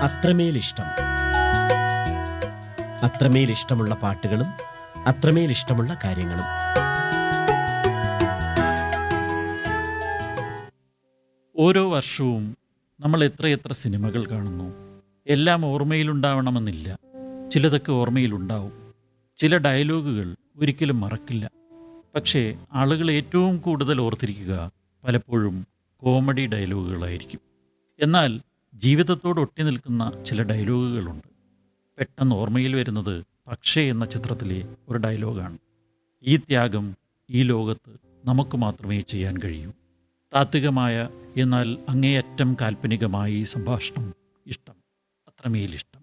അത്രമേൽ ഇഷ്ടം അത്രമേൽ ഇഷ്ടമുള്ള പാട്ടുകളും അത്രമേൽ ഇഷ്ടമുള്ള കാര്യങ്ങളും ഓരോ വർഷവും നമ്മൾ എത്രയെത്ര സിനിമകൾ കാണുന്നു എല്ലാം ഓർമ്മയിലുണ്ടാവണമെന്നില്ല ചിലതൊക്കെ ഓർമ്മയിലുണ്ടാവും ചില ഡയലോഗുകൾ ഒരിക്കലും മറക്കില്ല പക്ഷേ ആളുകൾ ഏറ്റവും കൂടുതൽ ഓർത്തിരിക്കുക പലപ്പോഴും കോമഡി ഡയലോഗുകളായിരിക്കും എന്നാൽ ജീവിതത്തോട് ഒട്ടി നിൽക്കുന്ന ചില ഡയലോഗുകളുണ്ട് പെട്ടെന്ന് ഓർമ്മയിൽ വരുന്നത് പക്ഷേ എന്ന ചിത്രത്തിലെ ഒരു ഡയലോഗാണ് ഈ ത്യാഗം ഈ ലോകത്ത് നമുക്ക് മാത്രമേ ചെയ്യാൻ കഴിയൂ താത്വികമായ എന്നാൽ അങ്ങേയറ്റം കാൽപ്പനികമായ ഈ സംഭാഷണം ഇഷ്ടം അത്രമേൽ ഇഷ്ടം